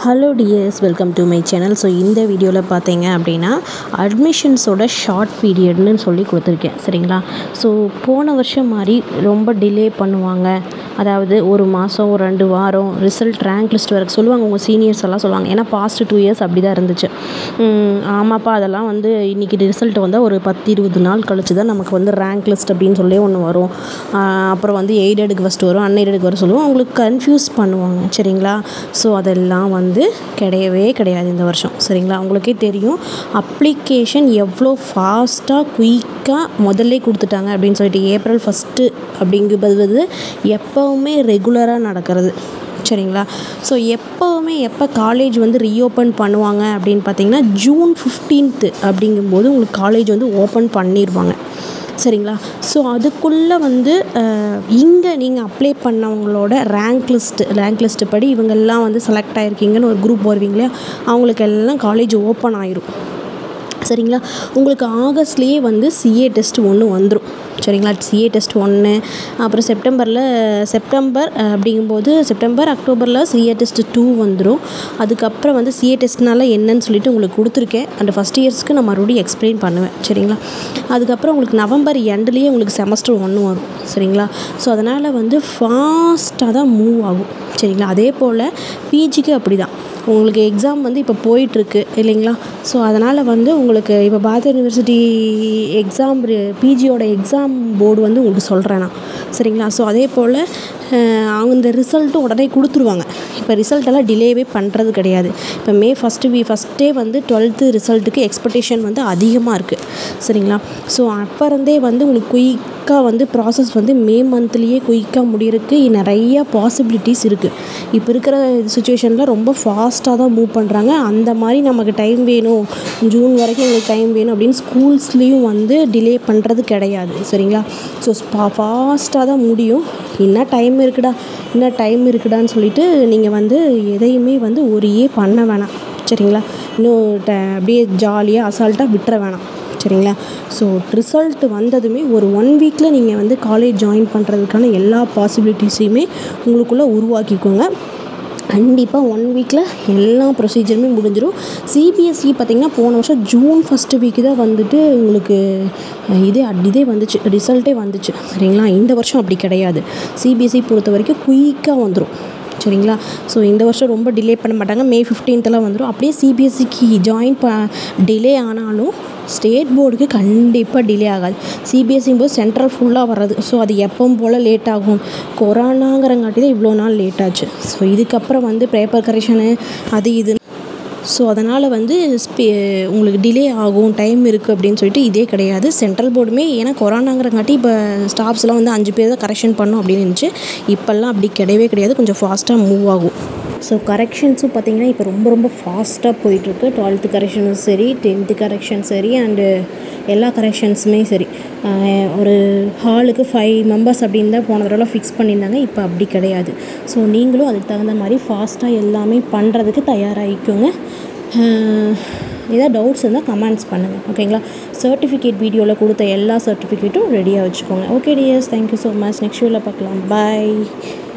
hello dears welcome to my channel so இந்த வீடியோவில் பார்த்தீங்க அப்படின்னா அட்மிஷன்ஸோட ஷார்ட் பீரியட்னு சொல்லி கொடுத்துருக்கேன் சரிங்களா ஸோ போன வருஷம் மாதிரி ரொம்ப டிலே பண்ணுவாங்க அதாவது ஒரு மாதம் ஒரு ரெண்டு வாரம் ரிசல்ட் ரேங்க் லிஸ்ட் வர சொல்லுவாங்க உங்கள் சீனியர்ஸ் எல்லாம் சொல்லுவாங்க ஏன்னா பாஸ்ட் டூ இயர்ஸ் அப்படி தான் இருந்துச்சு உம், ஆமாப்பா அதெல்லாம் வந்து இன்றைக்கி ரிசல்ட் வந்தால் ஒரு பத்து இருபது நாள் கழிச்சு தான் நமக்கு வந்து ரேங்க் லிஸ்ட் அப்படின்னு சொல்லி ஒன்று வரும் ஆஹ் அப்புறம் வந்து எய்டடுக்கு ஃபஸ்ட்டு வரும் அன்எய்டடுக்கு வரும் சொல்லுவோம் அவங்களுக்கு கன்ஃபியூஸ் பண்ணுவாங்க சரிங்களா ஸோ அதெல்லாம் வந்து கிடையவே கிடையாது இந்த வருஷம் சரிங்களா உங்களுக்கே தெரியும் அப்ளிகேஷன் எவ்வளோ ஃபாஸ்ட்டாக குயிக்காக முதல்ல கொடுத்துட்டாங்க அப்படின்னு சொல்லிட்டு ஏப்ரல் ஃபஸ்ட்டு அப்படிங்கிறது எப்போவுமே ரெகுலராக நடக்கிறது சரிங்களா ஸோ எப்போவுமே எப்போ காலேஜ் வந்து ரீஓப்பன் பண்ணுவாங்க அப்படின்னு பார்த்தீங்கன்னா ஜூன் ஃபிஃப்டீன்த்து அப்படிங்கும்போது உங்களுக்கு காலேஜ் வந்து ஓப்பன் பண்ணிடுவாங்க சரிங்களா ஸோ அதுக்குள்ளே வந்து இங்கே நீங்கள் அப்ளை பண்ணவங்களோட ரேங்க் லிஸ்ட்டு ரேங்க் லிஸ்ட்டு படி இவங்கெல்லாம் வந்து செலக்ட் ஆகிருக்கீங்கன்னு ஒரு குரூப் வருவீங்க இல்லையா அவங்களுக்கு எல்லாம் காலேஜ் ஓப்பன் ஆயிரும் சரிங்களா உங்களுக்கு ஆகஸ்ட்லேயே வந்து சிஏ டெஸ்ட் ஒன்று வந்துடும் சரிங்களா சிஏ டெஸ்ட் ஒன்று அப்புறம் செப்டம்பரில் செப்டம்பர் அஹ், அப்படிங்கும்போது செப்டம்பர் அக்டோபரில் சிஏ டெஸ்ட் டூ வந்துடும் அதுக்கப்புறம் வந்து சிஏ டெஸ்ட்னால என்னன்னு சொல்லிட்டு உங்களுக்கு கொடுத்துருக்கேன் அண்ட் ஃபஸ்ட் இயர்ஸ்க்கு நான் மறுபடியும் எக்ஸ்பிளைன் பண்ணுவேன் சரிங்களா அதுக்கப்புறம் உங்களுக்கு நவம்பர் எண்ட்லேயே உங்களுக்கு செமஸ்டர் ஒன்று வரும் சரிங்களா ஸோ அதனால் வந்து ஃபாஸ்ட்டாக தான் மூவ் ஆகும் சரிங்களா அதே போல் பிஜிக்கு அப்படி தான் உங்களுக்கு எக்ஸாம் வந்து இப்போ போயிட்டுருக்கு இல்லைங்களா ஸோ அதனால் வந்து உங்களுக்கு இப்போ பாரத யூனிவர்சிட்டி எக்ஸாம் பிஜியோட எக்ஸாம் போர்டு வந்து உங்களுக்கு சொல்கிறேன் நான் சரிங்களா ஸோ அதே போல் அவங்க இந்த ரிசல்ட்டும் உடனே கொடுத்துருவாங்க இப்போ ரிசல்ட் எல்லாம் டிலேவே பண்ணுறது கிடையாது இப்போ மே ஃபஸ்ட்டு வி ஃபஸ்ட்டே வந்து டுவெல்த்து ரிசல்ட்டுக்கு எக்ஸ்பெக்டேஷன் வந்து அதிகமாக இருக்குது சரிங்களா ஸோ அப்போ இருந்தே வந்து உங்களுக்கு குயிக்காக வந்து ப்ராசஸ் வந்து மே மந்த்லேயே குயிக்காக முடியறதுக்கு நிறைய பாசிபிலிட்டிஸ் இருக்குது இப்போ இருக்கிற சுச்சுவேஷனில் ரொம்ப ஃபாஸ்ட்டாக தான் மூவ் பண்ணுறாங்க அந்த மாதிரி நமக்கு டைம் வேணும் ஜூன் வரைக்கும் எங்களுக்கு டைம் வேணும் அப்படின்னு ஸ்கூல்ஸ்லேயும் வந்து டிலே பண்ணுறது கிடையாது சரிங்களா ஸோ ஃபாஸ்ட்டாக தான் முடியும் என்ன டைம் இருக்குடா என்ன டைம் இருக்குடான்னு சொல்லிட்டு நீங்கள் வந்து எதையுமே வந்து ஒரே பண்ண வேணாம் சரிங்களா இன்னும் ட- அப்படியே ஜாலியாக அசால்ட்டாக விட்டுற வேணாம் சரிங்களா ஸோ ரிசல்ட் வந்ததுமே ஒரு ஒன் வீக்கில் நீங்கள் வந்து காலேஜ் ஜாயின் பண்ணுறதுக்கான எல்லா பாசிபிலிட்டிஸையுமே உங்களுக்குள்ளே உருவாக்கிக்கோங்க கண்டிப்பாக ஒன் வீக்கில் எல்லா ப்ரொசீஜருமே முடிஞ்சிடும் சிபிஎஸ்சி பார்த்திங்கன்னா போன வருஷம் ஜூன் ஃபஸ்ட்டு வீக்கு தான் வந்துட்டு உங்களுக்கு அஹ், இதே அட்- இதே வந்துச்சு ரிசல்ட்டே வந்துச்சு சரிங்களா இந்த வருஷம் அப்படி கிடையாது சிபிஎஸ்சி பொறுத்த வரைக்கும் குயிக்காக வந்துடும் சரிங்களா ஸோ இந்த வருஷம் ரொம்ப டிலே பண்ண மாட்டாங்க மே ஃபிஃப்டீன்த்தெல்லாம் வந்துடும் அப்படியே சிபிஎஸ்சிக்கு ஜாயின் ப டிலே ஆனாலும் ஸ்டேட் போர்டுக்கு கண்டிப்பாக டிலே ஆகாது சிபிஎஸ்சிங் போது சென்ட்ரல் ஃபுல்லாக வர்றது ஸோ அது எப்பவும் போல் லேட் ஆகும் கொரோனாங்கிறங்காட்டி தான் இவ்வளோ நாள் லேட் ஆச்சு ஸோ இதுக்கப்புறம் வந்து பேப்பர் கரெக்ஷனு அது இது ஸோ அதனால் வந்து ஸ்பே உங்களுக்கு டிலே ஆகும் டைம் இருக்குது அப்படின்னு சொல்லிட்டு இதே கிடையாது சென்ட்ரல் போர்டுமே ஏன்னா கொரோனாங்கிறங்காட்டி இப்போ ஸ்டாஃப்ஸ்லாம் வந்து அஞ்சு பேர் தான் கரெக்ஷன் பண்ணும் அப்படின்னு இருந்துச்சு இப்போல்லாம் அப்படி கிடையவே கிடையாது கொஞ்சம் ஃபாஸ்ட்டாக மூவ் ஆகும் ஸோ கரெக்ஷன்ஸும் பார்த்தீங்கன்னா இப்போ ரொம்ப ரொம்ப ஃபாஸ்ட்டாக போயிட்டுருக்கு டுவெல்த்து கரெக்ஷனும் சரி டென்த்து கரெக்ஷன் சரி அண்டு எல்லா கரெக்ஷன்ஸுமே சரி ஆஹ் ஒரு ஹாலுக்கு ஃபைவ் மெம்பர்ஸ் அப்படின்னு தான் போன தடவை ஃபிக்ஸ் பண்ணியிருந்தாங்க இப்போ அப்படி கிடையாது ஸோ நீங்களும் அதுக்கு தகுந்த மாதிரி ஃபாஸ்ட்டாக எல்லாமே பண்ணுறதுக்கு தயாராகிக்கோங்க ஏதாவது டவுட்ஸ் இருந்தால் கமெண்ட்ஸ் பண்ணுங்கள் ஓகேங்களா சர்டிஃபிகேட் வீடியோவில் கொடுத்த எல்லா சர்டிஃபிகேட்டும் ரெடியாக வச்சுக்கோங்க okay dears thank you so much next வீடியோவில் பார்க்கலாம் பாய்